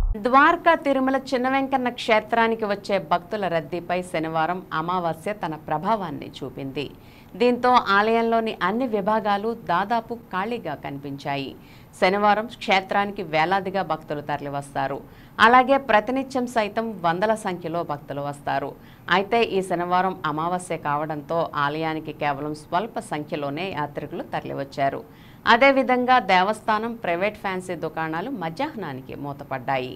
ద్వారకా తిరుమల చిన్న వెంకన్న క్షేత్రానికి వచ్చే భక్తుల రద్దీపై శనివారం అమావాస్య తన ప్రభావాన్ని చూపింది దీంతో ఆలయంలోని అన్ని విభాగాలు దాదాపు ఖాళీగా కనిపించాయి శనివారం క్షేత్రానికి వేలాదిగా భక్తులు తరలివస్తారు అలాగే ప్రతినిత్యం సైతం వందల సంఖ్యలో భక్తులు వస్తారు అయితే ఈ శనివారం అమావాస్య కావడంతో ఆలయానికి కేవలం స్వల్ప సంఖ్యలోనే యాత్రికులు తరలివచ్చారు అదేవిధంగా దేవస్థానం ప్రైవేట్ ఫ్యాన్సీ దుకాణాలు మధ్యాహ్నానికి మూతపడ్డాయి